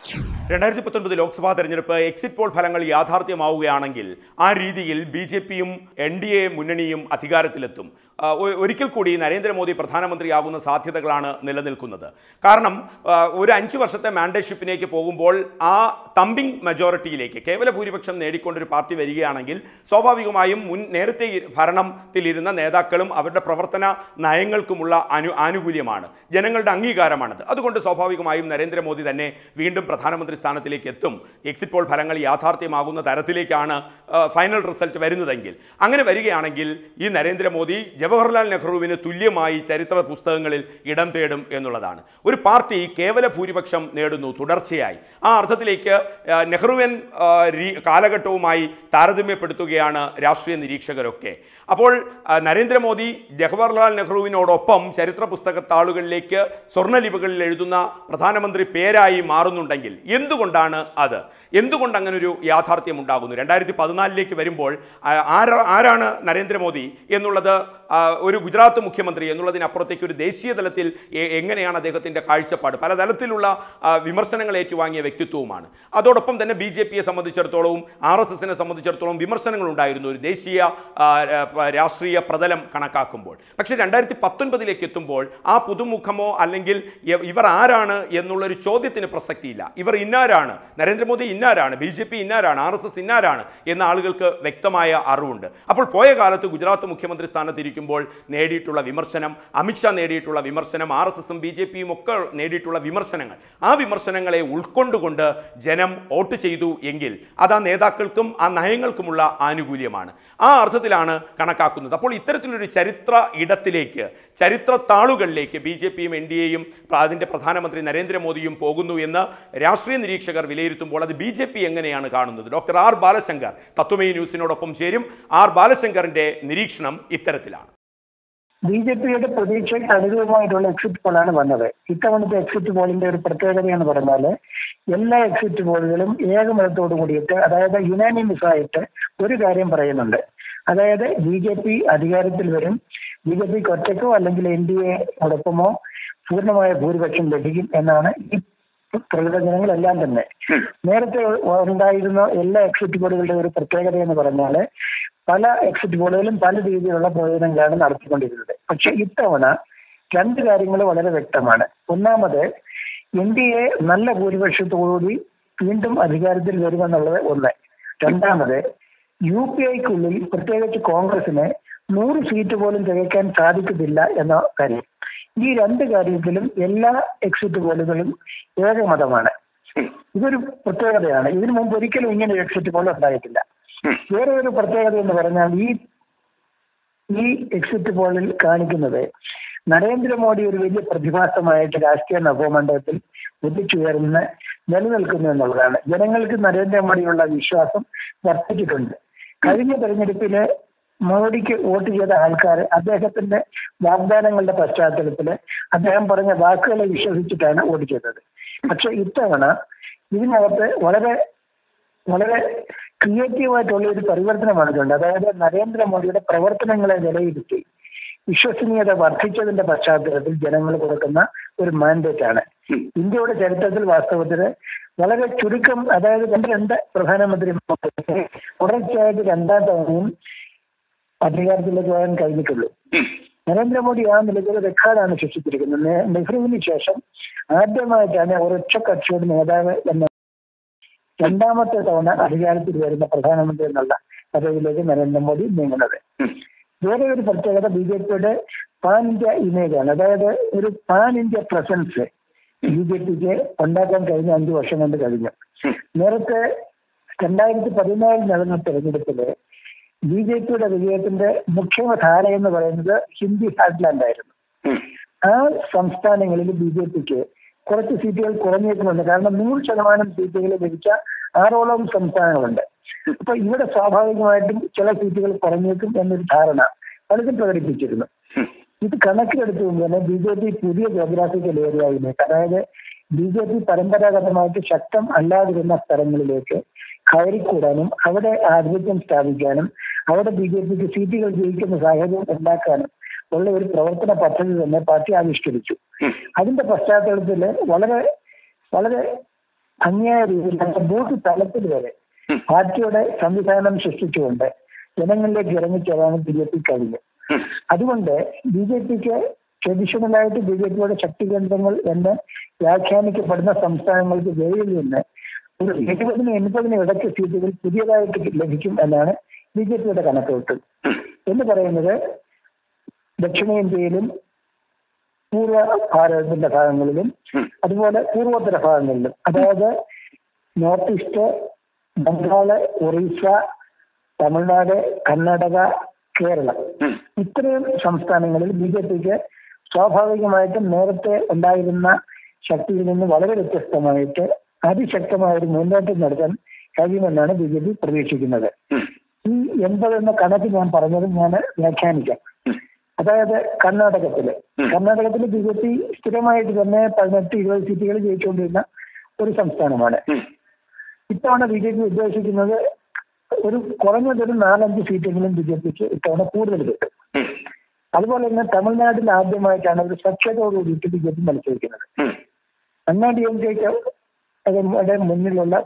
രണ്ടായിരത്തി പത്തൊൻപത് ലോക്സഭാ തെരഞ്ഞെടുപ്പ് എക്സിറ്റ് പോൾ ഫലങ്ങൾ യാഥാർത്ഥ്യമാവുകയാണെങ്കിൽ ആ രീതിയിൽ ബി ജെ പിയും എൻ ഡി എ മുന്നണിയും അധികാരത്തിലെത്തും ആ, ഒ- ഒരിക്കൽ കൂടി നരേന്ദ്രമോദി പ്രധാനമന്ത്രിയാകുന്ന സാധ്യതകളാണ് നിലനിൽക്കുന്നത് കാരണം ആ, ഒരു അഞ്ച് വർഷത്തെ മാൻഡേഷിപ്പിലേക്ക് പോകുമ്പോൾ ആ തമ്പിങ് മെജോറിറ്റിയിലേക്ക് കേവല ഭൂരിപക്ഷം നേടിക്കൊണ്ടൊരു പാർട്ടി വരികയാണെങ്കിൽ സ്വാഭാവികമായും മുൻ നേരത്തെ ഈ ഭരണത്തിലിരുന്ന നേതാക്കളും അവരുടെ പ്രവർത്തന നയങ്ങൾക്കുമുള്ള അനു ആനുകൂല്യമാണ് ജനങ്ങളുടെ അംഗീകാരമാണത് അതുകൊണ്ട് സ്വാഭാവികമായും നരേന്ദ്രമോദി തന്നെ വീണ്ടും പ്രധാനമന്ത്രി സ്ഥാനത്തിലേക്ക് എത്തും എക്സിറ്റ് പോൾ ഫലങ്ങൾ യാഥാർത്ഥ്യമാകുന്ന തരത്തിലേക്കാണ് ആ, ഫൈനൽ റിസൾട്ട് വരുന്നതെങ്കിൽ അങ്ങനെ വരികയാണെങ്കിൽ ഈ നരേന്ദ്രമോദി ജവഹർലാൽ നെഹ്റുവിന് തുല്യമായി ചരിത്ര പുസ്തകങ്ങളിൽ ഇടം തേടും എന്നുള്ളതാണ് ഒരു പാർട്ടി കേവല ഭൂരിപക്ഷം നേടുന്നു തുടർച്ചയായി ആ അർത്ഥത്തിലേക്ക് ആ, നെഹ്റുവൻ ആ, രീ- കാലഘട്ടവുമായി താരതമ്യപ്പെടുത്തുകയാണ് രാഷ്ട്രീയ നിരീക്ഷകരൊക്കെ അപ്പോൾ ആ, നരേന്ദ്രമോദി ജവഹർലാൽ നെഹ്റുവിനോടൊപ്പം ചരിത്ര പുസ്തകത്താളുകളിലേക്ക് സ്വർണ്ണലിപികളിൽ എഴുതുന്ന പ്രധാനമന്ത്രി പേരായി മാറുന്നുണ്ടെങ്കിൽ എന്തുകൊണ്ടാണ് അത് എന്തുകൊണ്ട് അങ്ങനെ ഒരു യാഥാർത്ഥ്യം ഉണ്ടാകുന്നു രണ്ടായിരത്തി പതിനാലിലേക്ക് വരുമ്പോൾ ആ, ആരാ ആരാണ് നരേന്ദ്രമോദി എന്നുള്ളത് ആ, ഒരു ഗുജറാത്ത് മുഖ്യമന്ത്രി എന്നുള്ളതിനപ്പുറത്തേക്ക് ഒരു ദേശീയ തലത്തിൽ എ- എങ്ങനെയാണ് അദ്ദേഹത്തിൻ്റെ കാഴ്ചപ്പാട് പല തലത്തിലുള്ള ആ, വിമർശനങ്ങൾ ഏറ്റുവാങ്ങിയ വ്യക്തിത്വവുമാണ് അതോടൊപ്പം തന്നെ ബി ജെ പിയെ സംബന്ധിച്ചിടത്തോളവും ആർ എസ് എസിനെ സംബന്ധിച്ചിടത്തോളം വിമർശനങ്ങൾ ഉണ്ടായിരുന്നു ഒരു ദേശീയ ആ, ആ, പ- രാഷ്ട്രീയ പ്രതലം കണക്കാക്കുമ്പോൾ പക്ഷേ രണ്ടായിരത്തി പത്തൊൻപതിലേക്ക് എത്തുമ്പോൾ ആ പുതുമുഖമോ അല്ലെങ്കിൽ ഇ- ഇവർ ആരാണ് എന്നുള്ളൊരു ചോദ്യത്തിന് പ്രസക്തിയില്ല ഇവർ ഇന്നാരാണ് Narendra Modi ഇന്നാരാണ് B J P ഇന്നാരാണ് R S S ഇന്നാരാണ് എന്ന ആളുകൾക്ക് വ്യക്തമായ അറിവുണ്ട് അപ്പോൾ പോയ കാലത്ത് ഗുജറാത്ത് മുഖ്യമന്ത്രി സ്ഥാനത്തിരിക്കുമ്പോൾ നേടിയിട്ടുള്ള വിമർശനം അമിത്ഷാ നേടിയിട്ടുള്ള വിമർശനം ആർ എസ് എസും ബി ജെ പിയും ഒക്കെ നേടിയിട്ടുള്ള വിമർശനങ്ങൾ ആ വിമർശനങ്ങളെ ഉൾക്കൊണ്ടുകൊണ്ട് ജനം വോട്ട് ചെയ്തു എങ്കിൽ അത് ആ നേതാക്കൾക്കും ആ നയങ്ങൾക്കുമുള്ള ആനുകൂല്യമാണ് ആ അർത്ഥത്തിലാണ് കണക്കാക്കുന്നത് അപ്പോൾ ഇത്തരത്തിലൊരു ചരിത്ര ഇടത്തിലേക്ക് ചരിത്ര താളുകളിലേക്ക് ബി ജെ പിയും എൻ ഡി എയും അതിൻ്റെ പ്രധാനമന്ത്രി നരേന്ദ്രമോദിയും പോകുന്നു എന്ന് രാഷ്ട്രീയ നിരീക്ഷകർ വിലയിരുത്തുമ്പോൾ അത് ബി ജെ പി എങ്ങനെയാണ് കാണുന്നത് ഡോക്ടർ ആർ ബാലശങ്കർ തത്വമയി ന്യൂസിനോടൊപ്പം ചേരും ആർ ബാലശങ്കറിന്റെ നിരീക്ഷണം ഇത്തരത്തിലാണ് ബി ജെ പിയുടെ പ്രതീക്ഷയ്ക്ക് അനുകൂലമായിട്ടുള്ള എക്സിറ്റ് പോളാണ് വന്നത് ഇത്തവണത്തെ എക്സിറ്റ് പോളിന്റെ ഒരു പ്രത്യേകത എന്ന് പറഞ്ഞാൽ എല്ലാ എക്സിറ്റ് പോളുകളും ഏകമതത്തോടു കൂടിയിട്ട് അതായത് യുനാനിമസ് ആയിട്ട് ഒരു കാര്യം പറയുന്നുണ്ട് അതായത് ബി ജെ പി അധികാരത്തിൽ വരും ബി ജെ പിക്ക് ഒറ്റയ്ക്കോ അല്ലെങ്കിൽ എൻ ഡി എയോടൊപ്പമോ പൂർണ്ണമായ ഭൂരിപക്ഷം ലഭിക്കും എന്നാണ് ഈ പ്രവചനങ്ങളെല്ലാം തന്നെ നേരത്തെ ഉണ്ടായിരുന്ന എല്ലാ എക്സിറ്റ് പോളുകളുടെ ഒരു പ്രത്യേകത എന്ന് പറഞ്ഞാൽ പല എക്സിറ്റ് പോളുകളും പല രീതിയിലുള്ള പ്രവചനങ്ങളാണ് നടത്തിക്കൊണ്ടിരുന്നത് പക്ഷെ ഇത്തവണ രണ്ട് കാര്യങ്ങൾ വളരെ വ്യക്തമാണ് ഒന്നാമത് എൻ ഡി എ നല്ല ഭൂരിപക്ഷത്തോടുകൂടി വീണ്ടും അധികാരത്തിൽ വരുമെന്നുള്ളത് ഒന്ന് രണ്ടാമത് യു പി ഐക്കുള്ളിൽ പ്രത്യേകിച്ച് കോൺഗ്രസിന് നൂറ് സീറ്റ് പോലും തികയ്ക്കാൻ സാധിക്കത്തില്ല എന്ന കാര്യം ഈ രണ്ട് കാര്യത്തിലും എല്ലാ എക്സിറ്റ് പോളുകളും ഏകമതമാണ് ഇതൊരു പ്രത്യേകതയാണ് ഇതിനു മുമ്പ് ഒരിക്കലും ഇങ്ങനെ ഒരു എക്സിറ്റ് പോൾ ഉണ്ടായിട്ടില്ല വേറെ ഒരു പ്രത്യേകത എന്ന് പറഞ്ഞാൽ ഈ ഈ എക്സിറ്റ് പോളിൽ കാണിക്കുന്നത് നരേന്ദ്രമോദി ഒരു വലിയ പ്രതിഭാസമായിട്ട് രാഷ്ട്രീയ നവമണ്ഡലത്തിൽ ഉദിച്ചുയർന്ന് നിലനിൽക്കുന്നു എന്നുള്ളതാണ് ജനങ്ങൾക്ക് നരേന്ദ്രമോദിയുള്ള വിശ്വാസം വർദ്ധിച്ചിട്ടുണ്ട് കഴിഞ്ഞ തെരഞ്ഞെടുപ്പില് മോഡിക്ക് വോട്ട് ചെയ്ത ആൾക്കാർ അദ്ദേഹത്തിന്റെ വാഗ്ദാനങ്ങളുടെ പശ്ചാത്തലത്തിൽ അദ്ദേഹം പറഞ്ഞ വാക്കുകളെ വിശ്വസിച്ചിട്ടാണ് വോട്ട് ചെയ്തത് പക്ഷെ ഇത്തവണ ഇതിനകത്ത് വളരെ വളരെ ക്രിയേറ്റീവായിട്ടുള്ള ഒരു പരിവർത്തനം വന്നിട്ടുണ്ട് അതായത് നരേന്ദ്രമോദിയുടെ പ്രവർത്തനങ്ങളെ വിലയിരുത്തി വിശ്വസനീയത വർദ്ധിച്ചതിന്റെ പശ്ചാത്തലത്തിൽ ജനങ്ങൾ കൊടുക്കുന്ന ഒരു മാൻഡേറ്റ് ആണ് ഇന്ത്യയുടെ ചരിത്രത്തിൽ വാസ്തവത്തിൽ വളരെ ചുരുക്കം അതായത് രണ്ട് രണ്ട് പ്രധാനമന്ത്രി തുടർച്ചയായിട്ട് രണ്ടാം തവണയും അധികാരത്തിലേക്ക് വരാൻ കഴിഞ്ഞിട്ടുള്ളൂ നരേന്ദ്രമോദി ആ നിലയ്ക്ക് റെക്കോർഡാണ് സൃഷ്ടിച്ചിരിക്കുന്നത് നേ- നെഹ്റുവിന് ശേഷം ആദ്യമായിട്ടാണ് ഒരൊറ്റ കക്ഷിയുടെ നേതാവ് എന്ന രണ്ടാമത്തെ തവണ അധികാരത്തിൽ വരുന്ന പ്രധാനമന്ത്രി എന്നുള്ള പദവിയിലേക്ക് നരേന്ദ്രമോദി നീങ്ങുന്നത് വേറെ ഒരു പ്രത്യേകത ബി ജെ പിയുടെ പാൻ ഇന്ത്യ ഇമേജ് ആണ് അതായത് ഒരു pan India presence B J പിക്ക് ഉണ്ടാക്കാൻ കഴിഞ്ഞ അഞ്ചു വർഷം കൊണ്ട് കഴിഞ്ഞു നേരത്തെ രണ്ടായിരത്തി പതിനാലിൽ നടന്ന തെരഞ്ഞെടുപ്പില് ബി ജെ പിയുടെ വിജയത്തിന്റെ മുഖ്യധാര എന്ന് പറയുന്നത് ഹിന്ദി ഹാർട്ട്ലാൻഡ് ആയിരുന്നു ആ സംസ്ഥാനങ്ങളിൽ ബി ജെ പിക്ക് കുറച്ച് സീറ്റുകൾ കുറഞ്ഞേക്കുന്നുണ്ട് കാരണം നൂറ് ശതമാനം സീറ്റുകൾ ലഭിച്ച ആറോളം സംസ്ഥാനങ്ങളുണ്ട് അപ്പൊ ഇവിടെ സ്വാഭാവികമായിട്ടും ചില സീറ്റുകൾ കുറഞ്ഞേക്കും എന്നൊരു ധാരണ പലരും പ്രകടിപ്പിച്ചിരുന്നു ഇത് കണക്കിലെടുത്തുകൊണ്ട് തന്നെ ബി ജെ പി പുതിയ ജോഗ്രാഫിക്കൽ ഏരിയയിലേക്ക് അതായത് ബി ജെ പി പരമ്പരാഗതമായിട്ട് ശക്തം അല്ലാതിരുന്ന സ്ഥലങ്ങളിലേക്ക് കയറിക്കൂടാനും അവിടെ ആധിപത്യം സ്ഥാപിക്കാനും അവിടെ ബി ജെ പിക്ക് സീറ്റുകൾ ജയിക്കുന്ന സാഹചര്യം ഉണ്ടാക്കാനും ഉള്ള ഒരു പ്രവർത്തന പദ്ധതി തന്നെ പാർട്ടി ആവിഷ്കരിച്ചു അതിന്റെ പശ്ചാത്തലത്തിൽ വളരെ വളരെ അങ്ങേ രീതിയിൽ ബൂത്ത് തലത്തിൽ വരെ പാർട്ടിയുടെ സംവിധാനം സൃഷ്ടിച്ചുകൊണ്ട് ജനങ്ങളിലേക്ക് ഇറങ്ങിച്ചേരാനും ബി ജെ പി കഴിഞ്ഞു അതുകൊണ്ട് ബി ജെ പിക്ക് ട്രഡീഷണലായിട്ട് ബി ജെ പിയുടെ ശക്തി കേന്ദ്രങ്ങൾ എന്ന് വ്യാഖ്യാനിക്കപ്പെടുന്ന സംസ്ഥാനങ്ങൾക്ക് വെളിയിൽ നിന്ന് ഒരു എഴുപതിന് എൺപതിന് ഇടയ്ക്ക് സീറ്റുകൾ പുതിയതായിട്ട് ലഭിക്കും എന്നാണ് ബി ജെ പിയുടെ കണക്കുകൂട്ടൽ എന്ന് പറയുന്നത് ദക്ഷിണേന്ത്യയിലും പൂർവ്വ ഭാരതത്തിന്റെ ഭാഗങ്ങളിലും അതുപോലെ പൂർവോത്തര ഭാഗങ്ങളിലും അതായത് നോർത്ത് ഈസ്റ്റ് ബംഗാള് ഒറീസ തമിഴ്നാട് കർണാടക കേരളം ഇത്രയും സംസ്ഥാനങ്ങളിൽ ബി ജെ പിക്ക് സ്വാഭാവികമായിട്ടും നേരത്തെ ഉണ്ടായിരുന്ന ശക്തിയിൽ നിന്ന് വളരെ വ്യത്യസ്തമായിട്ട് അതിശക്തമായ ഒരു മുന്നേറ്റം നടത്താൻ കഴിയുമെന്നാണ് ബി ജെ പി പ്രതീക്ഷിക്കുന്നത് ഈ എൺപത് എന്ന കണക്ക് ഞാൻ പറഞ്ഞത് ഞാൻ വ്യാഖ്യാനിക്കാം അതായത് കർണാടകത്തില് കർണാടകത്തിൽ ബി ജെ പി സ്ഥിരമായിട്ട് തന്നെ പതിനെട്ട് ഇരുപത് സീറ്റുകൾ ജയിച്ചുകൊണ്ടിരുന്ന ഒരു സംസ്ഥാനമാണ് ഇത്തവണ ബി ജെ പി ഉദ്ദേശിക്കുന്നത് ഒരു കുറഞ്ഞതൊരു നാലഞ്ച് സീറ്റെങ്കിലും ബി ജെ പിക്ക് ഇത്തവണ കൂടുതൽ കിട്ടും അതുപോലെ തന്നെ തമിഴ്നാട്ടിൽ ആദ്യമായിട്ടാണ് ഒരു സഖ്യത്തോടു കൂടിയിട്ട് ബി ജെ പി മത്സരിക്കുന്നത് അണ്ണാ ഡി എം കെക്ക് അതിന്റെ മുന്നിലുള്ള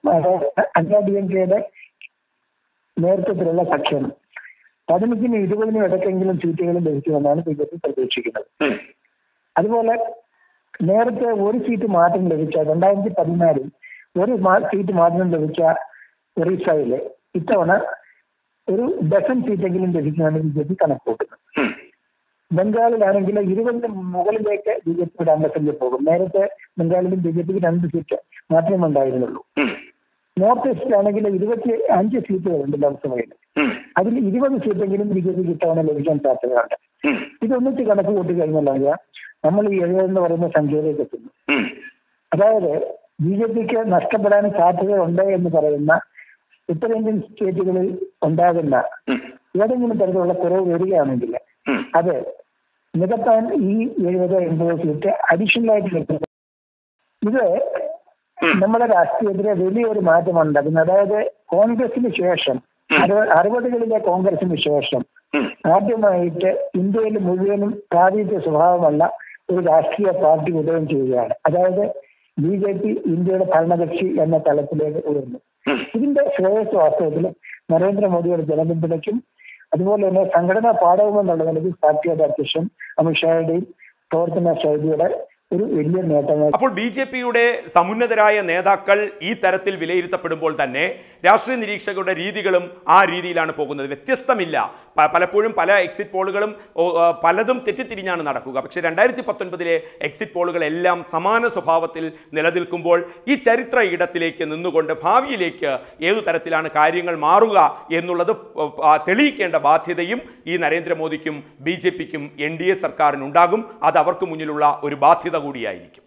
അണ്ണാ ഡി എം കെയുടെ നേതൃത്വത്തിലുള്ള സഖ്യം പതിനഞ്ചിനും ഇരുപതിനും ഇടയ്ക്കെങ്കിലും സീറ്റുകൾ ലഭിക്കുമെന്നാണ് ബി ജെ പി പ്രതീക്ഷിക്കുന്നത് അതുപോലെ നേരത്തെ ഒരു സീറ്റ് മാറ്റം ലഭിച്ച രണ്ടായിരത്തി പതിനാലിൽ ഒരു സീറ്റ് മാറ്റം ലഭിച്ച ഒറീസയില് ഇത്തവണ ഒരു ഡസൻ സീറ്റെങ്കിലും ലഭിക്കുമെന്ന് ബി ജെ പി കണക്കൂട്ടുന്നു ബംഗാളിലാണെങ്കിൽ ഇരുപതിന് മുകളിലേക്ക് ബി ജെ പിയുടെ അംഗസംഖ്യ പോകും നേരത്തെ ബംഗാളിലും ബി ജെ പിക്ക് രണ്ട് സീറ്റ് മാത്രമേ ഉണ്ടായിരുന്നുള്ളൂ നോർത്ത് ഈസ്റ്റിലാണെങ്കിൽ ഇരുപത്തി അഞ്ച് സീറ്റുകളുണ്ട് ലോക്സഭയിൽ അതിൽ ഇരുപത് സീറ്റെങ്കിലും ബി ജെ പിക്ക് ഇത്തവണ ലഭിക്കാൻ സാധ്യതയുണ്ട് ഇതൊന്നിച്ച് കണക്ക് കൂട്ടി കഴിഞ്ഞാൽ നമ്മൾ ഈ എഴുപതെന്ന് പറയുന്ന സംഖ്യയിലേക്ക് എത്തുന്നു അതായത് ബി ജെ പിക്ക് നഷ്ടപ്പെടാൻ സാധ്യതയുണ്ട് എന്ന് പറയുന്ന ഉത്തരേന്ത്യൻ സ്റ്റേറ്റുകളിൽ ഉണ്ടാകുന്ന ഏതെങ്കിലും തരത്തിലുള്ള കുറവ് വരികയാണെങ്കിൽ അത് നികത്താൻ ഈ എഴുപത് എൺപത് സീറ്റ് അഡീഷണൽ ആയിട്ട് ലഭിക്കും ഇത് നമ്മുടെ രാഷ്ട്രീയത്തിലെ വലിയൊരു മാറ്റമുണ്ട് അതിന് അതായത് കോൺഗ്രസിന് ശേഷം അറുപതുകളിലെ കോൺഗ്രസിന് ശേഷം ആദ്യമായിട്ട് ഇന്ത്യയിൽ മുഴുവനും പ്രാദേശിക സ്വഭാവമുള്ള ഒരു രാഷ്ട്രീയ പാർട്ടി ഉദയം ചെയ്യുകയാണ് അതായത് ബി ജെ പി ഇന്ത്യയുടെ ഭരണകക്ഷി എന്ന തലത്തിലേക്ക് ഉയർന്നു ഇതിന്റെ ശ്രേയസ് വാസ്തവത്തിൽ നരേന്ദ്രമോദിയുടെ ജനപിന്തുണയ്ക്കും അതുപോലെ തന്നെ സംഘടനാ പാഠവും എന്നുള്ള നിലയ്ക്ക് പാർട്ടിയുടെ അധ്യക്ഷൻ അമിത്ഷായുടെയും പ്രവർത്തന ശൈലിയുടെ ഒരു വലിയ നേട്ടമാണ് അപ്പോൾ ബി ജെ പിയുടെ സമുന്നതരായ നേതാക്കൾ ഈ തരത്തിൽ വിലയിരുത്തപ്പെടുമ്പോൾ തന്നെ രാഷ്ട്രീയ നിരീക്ഷകരുടെ രീതികളും ആ രീതിയിലാണ് പോകുന്നത് വ്യത്യസ്തമില്ല പ- പലപ്പോഴും പല എക്സിറ്റ് പോളുകളും ഓ, ആ, പലതും തെറ്റിത്തിരിഞ്ഞാണ് നടക്കുക പക്ഷേ രണ്ടായിരത്തി പത്തൊൻപതിലെ എക്സിറ്റ് പോളുകളെല്ലാം സമാന സ്വഭാവത്തിൽ നിലനിൽക്കുമ്പോൾ ഈ ചരിത്ര ഇടത്തിലേക്ക് നിന്നുകൊണ്ട് ഭാവിയിലേക്ക് ഏതു തരത്തിലാണ് കാര്യങ്ങൾ മാറുക എന്നുള്ളത് പ- ആ, തെളിയിക്കേണ്ട ബാധ്യതയും ഈ നരേന്ദ്രമോദിക്കും ബി ജെ പിക്കും എൻ ഡി എ സർക്കാരിനുണ്ടാകും അത് അവർക്ക് മുന്നിലുള്ള ഒരു ബാധ്യത കൂടിയായിരിക്കും